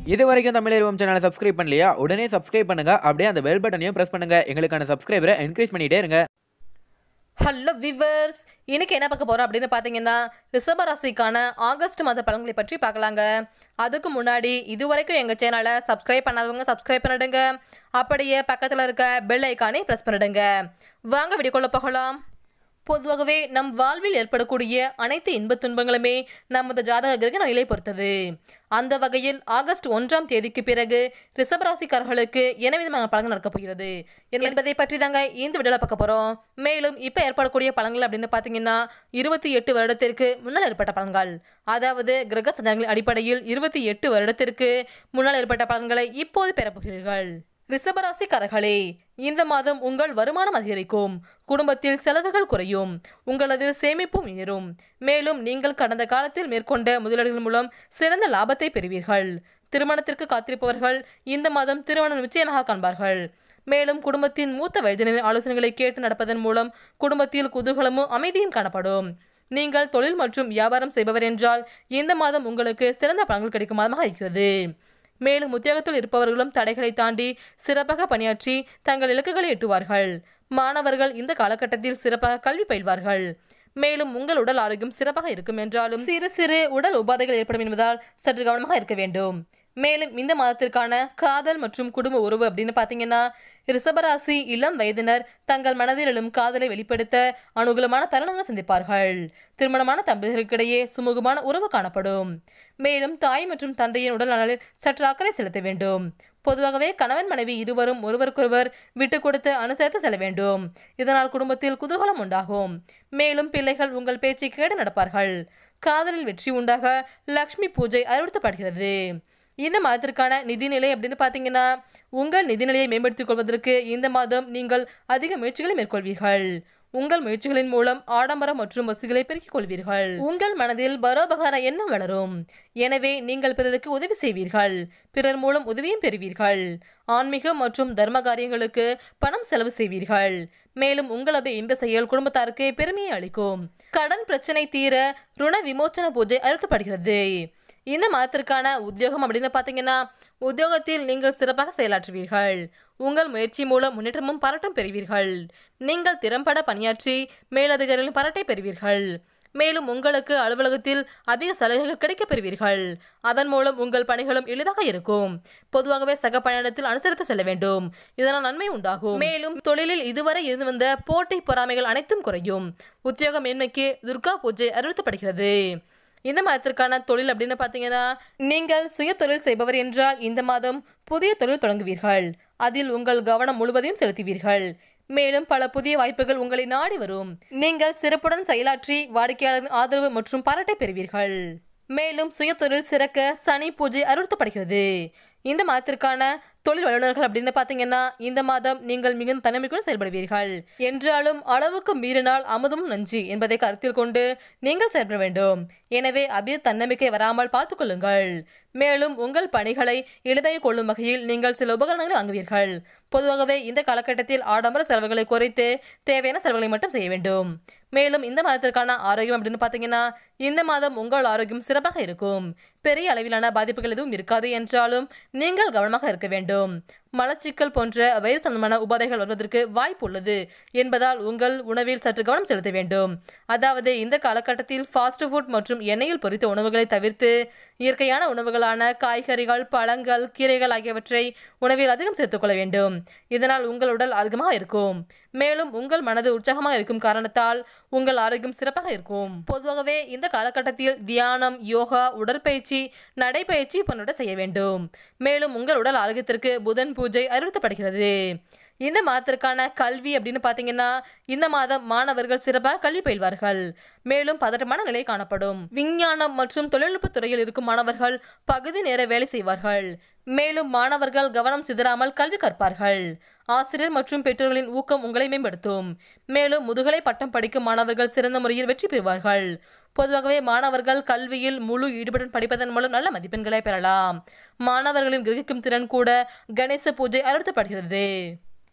இது வரைக்கும் தமிழ் சேனலை சப்ஸ்கிரைப் பண்ணலையா உடனே சப்ஸ்கிரைப் பண்ணுங்க அப்படியே அந்த பெல் பட்டனையும் பிரஸ் பண்ணுங்க எங்களுக்கான சப்ஸ்கிரைபரை என்கரேஜ் பண்ணிட்டே இருங்க ஹலோ விவர்ஸ் இன்னைக்கு என்ன பார்க்க போறோம் அப்படின்னு பார்த்தீங்கன்னா ரிஷப ராசிக்கான ஆகஸ்ட் மாத பலன்களை பற்றி பார்க்கலாங்க அதுக்கு முன்னாடி இது வரைக்கும் எங்கள் சேனலை சப்ஸ்கிரைப் பண்ணாதவங்க சப்ஸ்கிரைப் பண்ணிடுங்க அப்படியே பக்கத்தில் இருக்க பெல் ஐக்கானை ப்ரெஸ் பண்ணிடுங்க வாங்க வீடியோக்குள்ள போகலாம் பொதுவாகவே நம் வாழ்வில் ஏற்படக்கூடிய அனைத்து இன்பத் துன்பங்களுமே நமது ஜாதக கிரக நிலை பொறுத்தது அந்த வகையில் ஆகஸ்ட் ஒன்றாம் தேதிக்கு பிறகு ரிஷபராசிக்காரர்களுக்கு என்ன விதமான பலன்கள் நடக்கப் போகிறது என்பதை பற்றி தாங்க இந்த வீடியோவில் பார்க்க போகிறோம் மேலும் இப்போ ஏற்படக்கூடிய பலன்கள் அப்படின்னு பார்த்தீங்கன்னா இருபத்தி எட்டு வருடத்திற்கு முன்னால் ஏற்பட்ட பலன்கள் அதாவது கிரக சந்தனங்களின் அடிப்படையில் இருபத்தி எட்டு வருடத்திற்கு முன்னால் ஏற்பட்ட பலன்களை இப்போது பெறப்போகிறீர்கள் ரிஷபராசிக்காரர்களே இந்த மாதம் உங்கள் வருமானம் அதிகரிக்கும் குடும்பத்தில் செலவுகள் குறையும் உங்களது சேமிப்பும் உயரும் மேலும் நீங்கள் கடந்த காலத்தில் மேற்கொண்ட முதலீடுகள் மூலம் சிறந்த லாபத்தை பெறுவீர்கள் திருமணத்திற்கு காத்திருப்பவர்கள் இந்த மாதம் திருமணம் நிச்சயமாக காண்பார்கள் மேலும் குடும்பத்தின் மூத்த வயதினரின் ஆலோசனைகளை கேட்டு நடப்பதன் மூலம் குடும்பத்தில் குதூகலமும் அமைதியும் காணப்படும் நீங்கள் தொழில் மற்றும் வியாபாரம் செய்பவர் என்றால் இந்த மாதம் உங்களுக்கு சிறந்த பலன்கள் கிடைக்கும் மாதமாக இருக்கிறது மேலும் உத்தியோகத்தில் இருப்பவர்களும் தடைகளை தாண்டி சிறப்பாக பணியாற்றி தங்கள் இலக்குகளை எட்டுவார்கள் மாணவர்கள் இந்த காலகட்டத்தில் சிறப்பாக கல்வி பயில்வார்கள் மேலும் உங்கள் உடல் ஆரோக்கியம் சிறப்பாக இருக்கும் என்றாலும் சிறு சிறு உடல் உபாதைகள் ஏற்படும் என்பதால் சற்று கவனமாக இருக்க வேண்டும் மேலும் இந்த மாதத்திற்கான காதல் மற்றும் குடும்ப உறவு அப்படின்னு பார்த்தீங்கன்னா ரிஷபராசி இளம் வயதினர் தங்கள் மனதில் எழும் காதலை வெளிப்படுத்த அனுகூலமான தருணங்கள் சந்திப்பார்கள் திருமணமான தம்பதிகளுக்கிடையே சுமூகமான உறவு காணப்படும் மேலும் தாய் மற்றும் தந்தையின் உடல் நலனில் சற்று அக்கறை செலுத்த வேண்டும் பொதுவாகவே கணவன் மனைவி இருவரும் ஒருவருக்கொருவர் விட்டு கொடுத்து அனுசரித்து செல்ல வேண்டும் இதனால் குடும்பத்தில் குதூகலம் உண்டாகும் மேலும் பிள்ளைகள் உங்கள் பேச்சை கேடு நடப்பார்கள் காதலில் வெற்றி உண்டாக லக்ஷ்மி பூஜை அறிவுறுத்தப்படுகிறது இந்த மாதத்திற்கான நிதிநிலை அப்படின்னு பார்த்தீங்கன்னா உங்கள் நிதிநிலையை மேம்படுத்திக் கொள்வதற்கு இந்த மாதம் நீங்கள் அதிக முயற்சிகளை மேற்கொள்வீர்கள் உங்கள் முயற்சிகளின் மூலம் ஆடம்பரம் மற்றும் வசதிகளை பெருக்கிக் கொள்வீர்கள் உங்கள் மனதில் பரோபகார எண்ணம் வளரும் எனவே நீங்கள் பிறருக்கு உதவி செய்வீர்கள் பிறர் மூலம் உதவியும் பெறுவீர்கள் ஆன்மீகம் மற்றும் தர்ம காரியங்களுக்கு பணம் செலவு செய்வீர்கள் மேலும் உங்களது இந்த செயல் குடும்பத்தாருக்கு பெருமையை அளிக்கும் கடன் பிரச்சனை தீர ருண விமோச்சன பூஜை அழுத்தப்படுகிறது இந்த மாதத்திற்கான உத்தியோகம் அப்படின்னு பார்த்தீங்கன்னா உத்தியோகத்தில் நீங்கள் சிறப்பாக செயலாற்றுவீர்கள் உங்கள் முயற்சி மூலம் முன்னேற்றமும் பாராட்டும் பெறுவீர்கள் நீங்கள் திறம்பட பணியாற்றி மேலதிகாரிகளின் பாராட்டை பெறுவீர்கள் மேலும் உங்களுக்கு அலுவலகத்தில் அதிக சலுகைகள் கிடைக்கப் பெறுவீர்கள் அதன் மூலம் உங்கள் பணிகளும் எளிதாக இருக்கும் பொதுவாகவே சக பயணத்தில் அனுசரித்து செல்ல வேண்டும் இதனால் நன்மை உண்டாகும் மேலும் தொழிலில் இதுவரை இருந்து வந்த போட்டி பொறாமைகள் அனைத்தும் குறையும் உத்தியோக மேன்மைக்கு துர்கா பூஜை அறிவுறுத்தப்படுகிறது இந்த மாதத்திற்கான தொழில் அப்படின்னு பார்த்தீங்கன்னா நீங்கள் சுய தொழில் செய்பவர் என்றால் இந்த மாதம் புதிய தொழில் தொடங்குவீர்கள் அதில் உங்கள் கவனம் முழுவதையும் செலுத்துவீர்கள் மேலும் பல புதிய வாய்ப்புகள் உங்களை நாடி வரும் நீங்கள் சிறப்புடன் செயலாற்றி வாடிக்கையாளரின் ஆதரவு மற்றும் பாராட்டை பெறுவீர்கள் மேலும் சுய தொழில் சிறக்க சனி பூஜை அறிவுறுத்தப்படுகிறது இந்த மாதத்திற்கான தொழில் வல்லுநர்கள் அப்படின்னு பார்த்தீங்கன்னா இந்த மாதம் நீங்கள் மிகுந்த தனிமைக்குள் செயல்படுவீர்கள் என்றாலும் அளவுக்கு மீறினால் அமுதும் நஞ்சு என்பதை கருத்தில் கொண்டு நீங்கள் செயல்பட வேண்டும் எனவே அதிக தன்னம்பிக்கை வராமல் பார்த்துக் கொள்ளுங்கள் மேலும் உங்கள் பணிகளை எளிதாக கொள்ளும் வகையில் நீங்கள் சில உபகரணங்களை வாங்குவீர்கள் பொதுவாகவே இந்த காலகட்டத்தில் ஆடம்பர செலவுகளை குறைத்து தேவையான செலவுகளை மட்டும் செய்ய வேண்டும் மேலும் இந்த மாதத்திற்கான ஆரோக்கியம் அப்படின்னு பார்த்தீங்கன்னா இந்த மாதம் உங்கள் ஆரோக்கியம் சிறப்பாக இருக்கும் பெரிய அளவிலான பாதிப்புகள் எதுவும் இருக்காது என்றாலும் நீங்கள் கவனமாக இருக்க வேண்டும் மலச்சிக்கல் போன்ற வயிறு சம்பந்தமான உபாதைகள் வருவதற்கு வாய்ப்பு உள்ளது என்பதால் உங்கள் உணவில் சற்று கவனம் செலுத்த வேண்டும் அதாவது இந்த காலகட்டத்தில் ஃபாஸ்ட் ஃபுட் மற்றும் எண்ணெயில் பொரித்த உணவுகளை தவிர்த்து இயற்கையான உணவுகளான காய்கறிகள் பழங்கள் கீரைகள் ஆகியவற்றை உணவில் அதிகம் சேர்த்துக்கொள்ள வேண்டும் இதனால் உங்கள் உடல் ஆரோக்கியமாக இருக்கும் மேலும் உங்கள் மனது உற்சாகமாக இருக்கும் காரணத்தால் உங்கள் ஆரோக்கியம் சிறப்பாக இருக்கும் பொதுவாகவே இந்த காலகட்டத்தில் தியானம் யோகா உடற்பயிற்சி நடைப்பயிற்சி போன்றவற்றை செய்ய வேண்டும் மேலும் உங்கள் உடல் ஆரோக்கியத்திற்கு புதன் பூஜை அறிவுறுத்தப்படுகிறது இந்த மாதத்திற்கான கல்வி அப்படின்னு பார்த்தீங்கன்னா இந்த மாதம் மாணவர்கள் சிறப்பாக கல்வி பயில்வார்கள் மேலும் பதட்டமான நிலை காணப்படும் விஞ்ஞானம் மற்றும் தொழில்நுட்பத் துறையில் இருக்கும் மாணவர்கள் பகுதி நேர வேலை செய்வார்கள் மேலும் மாணவர்கள் கவனம் சிதறாமல் கல்வி கற்பார்கள் ஆசிரியர் மற்றும் பெற்றோர்களின் ஊக்கம் உங்களை மேம்படுத்தும் மேலும் முதுகலை பட்டம் படிக்கும் மாணவர்கள் சிறந்த முறையில் வெற்றி பெறுவார்கள் பொதுவாகவே மாணவர்கள் கல்வியில் முழு ஈடுபடன் படிப்பதன் மூலம் நல்ல மதிப்பெண்களை பெறலாம் மாணவர்களின் கிரகிக்கும் திறன் கூட கணேச பூஜை அறிவுறுத்தப்படுகிறது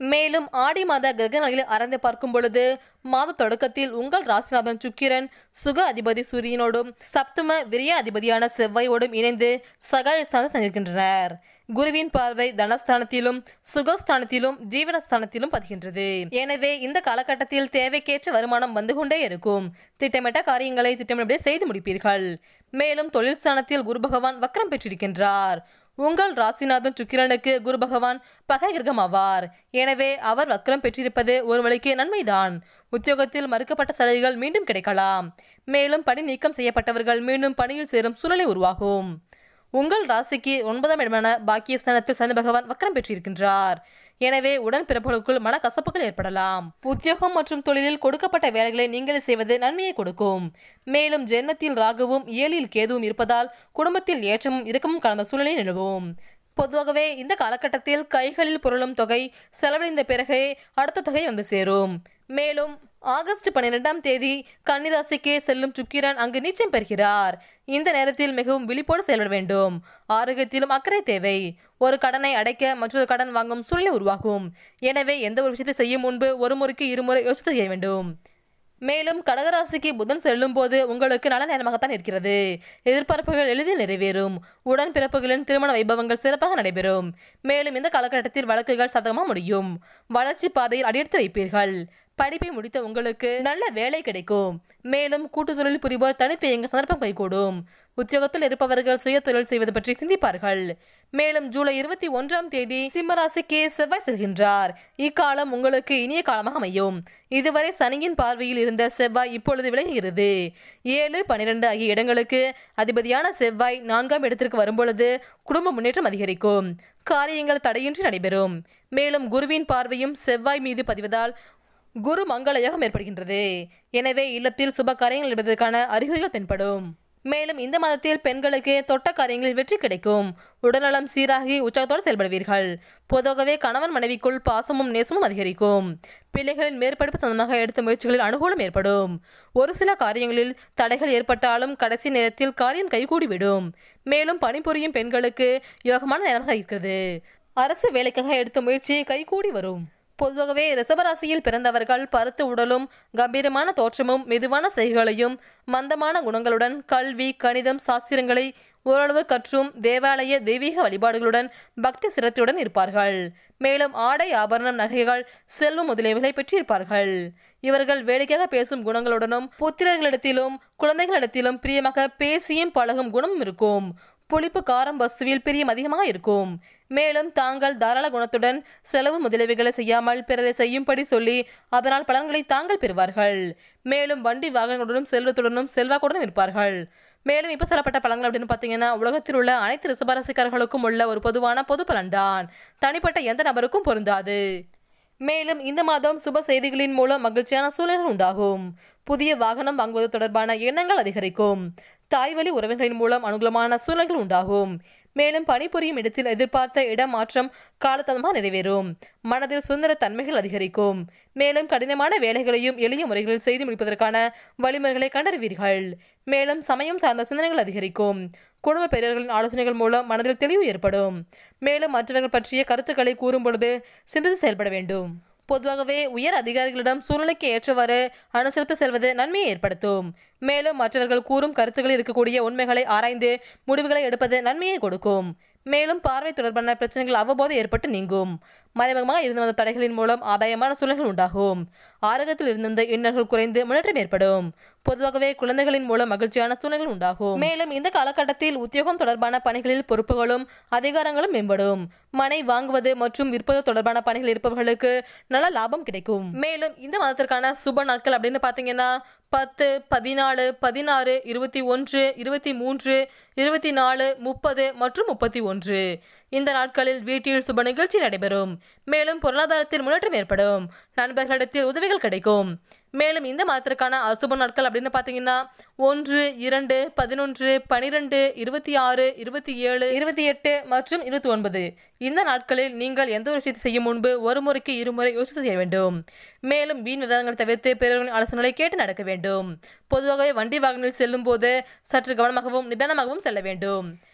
மேலும் ஆடி மாத கிரகங்களில் அறந்து பார்க்கும் பொழுது மாத தொடக்கத்தில் உங்கள் ராசிநாதன் சுக்கிரன் சுக அதிபதி சூரியனோடும் சப்தம விரிய அதிபதியான செவ்வாயோடும் இணைந்து சகாயஸ்தானம் சென்றிருக்கின்றனர் குருவின் பார்வை தனஸ்தானத்திலும் சுகஸ்தானத்திலும் ஜீவனஸ்தானத்திலும் பதிகின்றது எனவே இந்த காலகட்டத்தில் தேவைக்கேற்ற வருமானம் வந்து கொண்டே இருக்கும் திட்டமிட்ட காரியங்களை திட்டமிட்டபடி செய்து முடிப்பீர்கள் மேலும் தொழில் ஸ்தானத்தில் குரு பகவான் வக்ரம் பெற்றிருக்கின்றார் உங்கள் ராசிநாதன் சுக்கிரனுக்கு குரு பகவான் பகை கிரகம் ஆவார் எனவே அவர் வக்ரம் பெற்றிருப்பது ஒரு வழிக்கு நன்மைதான் உத்தியோகத்தில் மறுக்கப்பட்ட சலுகைகள் மீண்டும் கிடைக்கலாம் மேலும் பணி நீக்கம் செய்யப்பட்டவர்கள் மீண்டும் பணியில் சேரும் சூழ்நிலை உருவாகும் உங்கள் ராசிக்கு ஒன்பதாம் இடமான பாக்கியஸ்தானத்தில் சனி பகவான் வக்ரம் பெற்றிருக்கின்றார் எனவே உடன் பிறப்புகளுக்குள் மனக்கசப்புகள் ஏற்படலாம் உத்தியோகம் மற்றும் தொழிலில் கொடுக்கப்பட்ட வேலைகளை நீங்கள் செய்வது நன்மையை கொடுக்கும் மேலும் ஜென்மத்தில் ராகுவும் ஏழில் கேதுவும் இருப்பதால் குடும்பத்தில் ஏற்றமும் இறக்கமும் கலந்த சூழ்நிலை நிலவும் பொதுவாகவே இந்த காலகட்டத்தில் கைகளில் புரளும் தொகை செலவழிந்த பிறகே அடுத்த தொகை வந்து சேரும் மேலும் ஆகஸ்ட் பன்னிரெண்டாம் தேதி கன்னிராசிக்கு செல்லும் சுக்கிரன் அங்கு நீச்சம் பெறுகிறார் இந்த நேரத்தில் மிகவும் விழிப்போடு செயல்பட வேண்டும் ஆரோக்கியத்திலும் அக்கறை தேவை ஒரு கடனை அடைக்க மற்றொரு கடன் வாங்கும் சூழ்நிலை உருவாகும் எனவே எந்த ஒரு விஷயத்தை செய்யும் முன்பு ஒரு முறைக்கு இருமுறை யோசித்து செய்ய வேண்டும் மேலும் கடகராசிக்கு புதன் செல்லும் போது உங்களுக்கு நல்ல நேரமாகத்தான் இருக்கிறது எதிர்பார்ப்புகள் எளிதில் நிறைவேறும் உடன் பிறப்புகளின் திருமண வைபவங்கள் சிறப்பாக நடைபெறும் மேலும் இந்த காலகட்டத்தில் வழக்குகள் சதகமாக முடியும் வளர்ச்சி பாதையில் அடியெடுத்து வைப்பீர்கள் படிப்பை முடித்த உங்களுக்கு நல்ல வேலை கிடைக்கும் மேலும் கூட்டு தொழில் புரிவோர் தனித்து இயங்க சந்தர்ப்பம் கைகூடும் உத்தியோகத்தில் இருப்பவர்கள் சுய தொழில் செய்வது பற்றி சிந்திப்பார்கள் மேலும் ஜூலை இருபத்தி ஒன்றாம் தேதி சிம்மராசிக்கு செவ்வாய் செல்கின்றார் இக்காலம் உங்களுக்கு இனிய காலமாக அமையும் இதுவரை சனியின் பார்வையில் இருந்த செவ்வாய் இப்பொழுது விலகுகிறது ஏழு பன்னிரண்டு ஆகிய இடங்களுக்கு அதிபதியான செவ்வாய் நான்காம் இடத்திற்கு வரும்பொழுது குடும்ப முன்னேற்றம் அதிகரிக்கும் காரியங்கள் தடையின்றி நடைபெறும் மேலும் குருவின் பார்வையும் செவ்வாய் மீது பதிவதால் குரு மங்கள யோகம் ஏற்படுகின்றது எனவே இல்லத்தில் சுப காரியங்கள் எடுப்பதற்கான அறிகுறிகள் தென்படும் மேலும் இந்த மாதத்தில் பெண்களுக்கு தொட்ட காரியங்களில் வெற்றி கிடைக்கும் உடல்நலம் சீராகி உற்சாகத்தோடு செயல்படுவீர்கள் பொதுவாகவே கணவன் மனைவிக்குள் பாசமும் நேசமும் அதிகரிக்கும் பிள்ளைகளின் மேற்படிப்பு சம்பந்தமாக எடுத்த முயற்சிகளில் அனுகூலம் ஏற்படும் ஒரு சில காரியங்களில் தடைகள் ஏற்பட்டாலும் கடைசி நேரத்தில் காரியம் கைகூடிவிடும் மேலும் பணிபுரியும் பெண்களுக்கு யோகமான நேரமாக இருக்கிறது அரசு வேலைக்காக எடுத்த முயற்சி கைகூடி வரும் பொதுவாகவே ரிஷபராசியில் பிறந்தவர்கள் பருத்து உடலும் கம்பீரமான தோற்றமும் மெதுவான செய்கைகளையும் மந்தமான குணங்களுடன் கல்வி கணிதம் சாஸ்திரங்களை ஓரளவு கற்றும் தேவாலய தெய்வீக வழிபாடுகளுடன் பக்தி சிரத்தையுடன் இருப்பார்கள் மேலும் ஆடை ஆபரணம் நகைகள் செல்வம் முதலியவைகளை பெற்றிருப்பார்கள் இவர்கள் வேடிக்கையாக பேசும் குணங்களுடனும் புத்திரர்களிடத்திலும் குழந்தைகளிடத்திலும் பிரியமாக பேசியும் பழகும் குணமும் இருக்கும் புளிப்பு காரம் வஸ்துவில் பிரியம் அதிகமாக இருக்கும் மேலும் தாங்கள் தாராள குணத்துடன் செலவு முதலீடுகளை செய்யாமல் பிறரை செய்யும்படி சொல்லி அதனால் பலன்களை தாங்கள் பெறுவார்கள் மேலும் வண்டி வாகனங்களுடனும் செல்வத்துடனும் செல்வாக்குடனும் இருப்பார்கள் மேலும் இப்போ சொல்லப்பட்ட பலன்கள் அப்படின்னு பார்த்தீங்கன்னா உலகத்தில் உள்ள அனைத்து ரிசபராசிக்காரர்களுக்கும் உள்ள ஒரு பொதுவான பொது பலன்தான் தனிப்பட்ட எந்த நபருக்கும் பொருந்தாது மேலும் இந்த மாதம் சுப செய்திகளின் மூலம் மகிழ்ச்சியான சூழல்கள் உண்டாகும் புதிய வாகனம் வாங்குவது தொடர்பான எண்ணங்கள் அதிகரிக்கும் தாய்வழி உறவுகளின் மூலம் அனுகூலமான சூழல்கள் உண்டாகும் மேலும் பணிபுரியும் இடத்தில் எதிர்பார்த்த இடம் மாற்றம் காலதாமதமாக நிறைவேறும் மனதில் சுதந்திர தன்மைகள் அதிகரிக்கும் மேலும் கடினமான வேலைகளையும் எளிய முறைகளில் செய்து முடிப்பதற்கான வழிமுறைகளை கண்டறிவீர்கள் மேலும் சமயம் சார்ந்த சிந்தனைகள் அதிகரிக்கும் குடும்ப பெரியவர்களின் ஆலோசனைகள் மூலம் மனதில் தெளிவு ஏற்படும் மேலும் மற்றவர்கள் பற்றிய கருத்துக்களை கூறும் பொழுது சிந்தித்து செயல்பட வேண்டும் பொதுவாகவே உயர் அதிகாரிகளிடம் சூழ்நிலைக்கு ஏற்றவாறு அனுசரித்து செல்வது நன்மையை ஏற்படுத்தும் மேலும் மற்றவர்கள் கூறும் கருத்துக்களில் இருக்கக்கூடிய உண்மைகளை ஆராய்ந்து முடிவுகளை எடுப்பது நன்மையை கொடுக்கும் மேலும் பார்வை தொடர்பான பிரச்சனைகள் அவ்வப்போது ஏற்பட்டு நீங்கும் மறைமுகமாக இருந்து வந்த தடைகளின் மூலம் ஆதாயமான சூழல்கள் உண்டாகும் ஆரோக்கியத்தில் இருந்த இன்னல்கள் குறைந்து முன்னேற்றம் ஏற்படும் பொதுவாகவே குழந்தைகளின் மூலம் மகிழ்ச்சியான சூழ்நிலைகள் உண்டாகும் மேலும் இந்த காலகட்டத்தில் உத்தியோகம் தொடர்பான பணிகளில் பொறுப்புகளும் அதிகாரங்களும் மேம்படும் மனை வாங்குவது மற்றும் விற்பது தொடர்பான பணிகள் இருப்பவர்களுக்கு நல்ல லாபம் கிடைக்கும் மேலும் இந்த மாதத்திற்கான சுப நாட்கள் அப்படின்னு பார்த்தீங்கன்னா பத்து பதினாலு பதினாறு இருபத்தி ஒன்று இருபத்தி மூன்று இருபத்தி நாலு முப்பது மற்றும் முப்பத்தி ஒன்று இந்த நாட்களில் வீட்டில் சுப நிகழ்ச்சி நடைபெறும் மேலும் பொருளாதாரத்தில் முன்னேற்றம் ஏற்படும் நண்பர்களிடத்தில் உதவிகள் கிடைக்கும் மேலும் இந்த மாதத்திற்கான அசுப நாட்கள் அப்படின்னு பார்த்தீங்கன்னா ஒன்று இரண்டு பதினொன்று பனிரெண்டு இருபத்தி ஆறு இருபத்தி ஏழு இருபத்தி எட்டு மற்றும் இருபத்தி ஒன்பது இந்த நாட்களில் நீங்கள் எந்த ஒரு விஷயத்தை செய்யும் முன்பு ஒரு முறைக்கு இருமுறை யோசித்து செய்ய வேண்டும் மேலும் வீண் விவாதங்களை தவிர்த்து பிறர்களின் ஆலோசனைகளை கேட்டு நடக்க வேண்டும் பொதுவாகவே வண்டி வாகனத்தில் செல்லும் போது சற்று கவனமாகவும் நிதானமாகவும் செல்ல வேண்டும்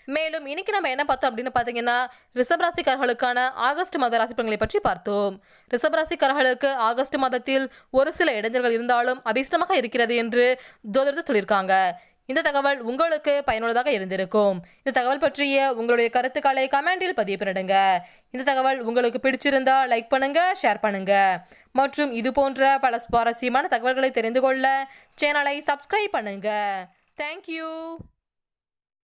மேலும் இன்னைக்கு நம்ம என்ன பார்த்தோம் அப்படின்னு பார்த்தீங்கன்னா ரிஷபராசிக்காரர்களுக்கான ஆகஸ்ட் மாத ராசி பலன்களை பற்றி பார்த்தோம் ரிஷபராசிக்காரர்களுக்கு ஆகஸ்ட் மாதத்தில் ஒரு சில இடைஞ்சல்கள் இருந்தாலும் அதிர்ஷ்டமாக இருக்கிறது என்று ஜோதிடத்தில் சொல்லியிருக்காங்க இந்த தகவல் உங்களுக்கு பயனுள்ளதாக இருந்திருக்கும் இந்த தகவல் பற்றிய உங்களுடைய கருத்துக்களை கமெண்டில் பதிவு பண்ணிடுங்க இந்த தகவல் உங்களுக்கு பிடிச்சிருந்தா லைக் பண்ணுங்க ஷேர் பண்ணுங்க மற்றும் இது போன்ற பல சுவாரஸ்யமான தகவல்களை தெரிந்து கொள்ள சேனலை சப்ஸ்கிரைப் பண்ணுங்க தேங்க்யூ